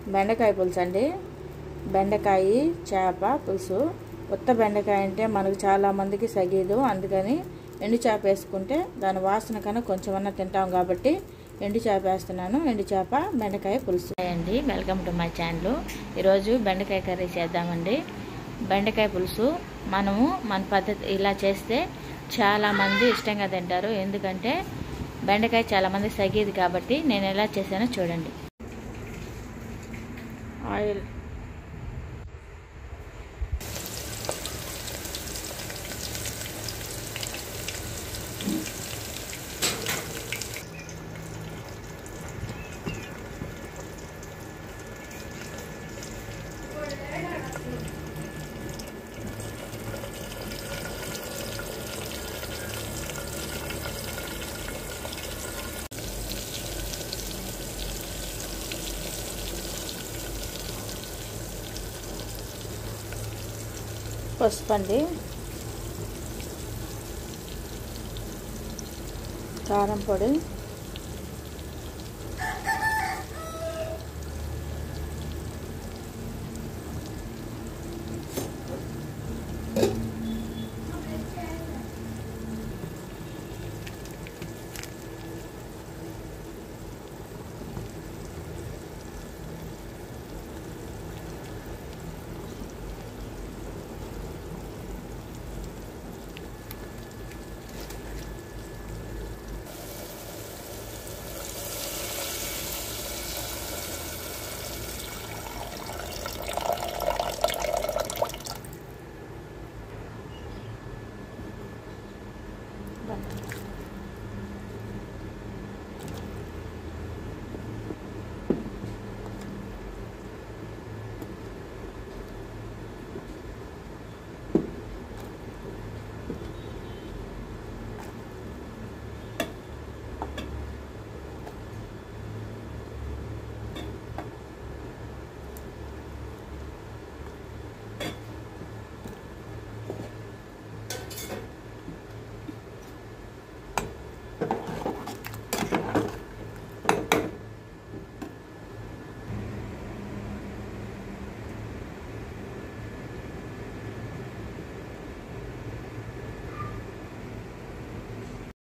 బెండకాయ పులుసు అండి బెండకాయ చేప పులుసు కొత్త బెండకాయ అంటే మనకు చాలా మందికి సగీదు అందుకని ఎండు చేప వేసుకుంటే దాని వాసన కన్నా కొంచెం అన్నా తింటాం కాబట్టి ఎండు చేప వేస్తున్నాను ఎండు చేప బెండకాయ పులుసు అండి వెల్కమ్ టు మై ఛానల్ ఈరోజు బెండకాయ కర్రీ చేద్దామండి బెండకాయ పులుసు మనము మన పద్ధతి ఇలా చేస్తే చాలామంది ఇష్టంగా తింటారు ఎందుకంటే బెండకాయ చాలామంది సగేది కాబట్టి నేను ఎలా చేశానో చూడండి ఆయిల్ పసుపు అండి కారం పొడి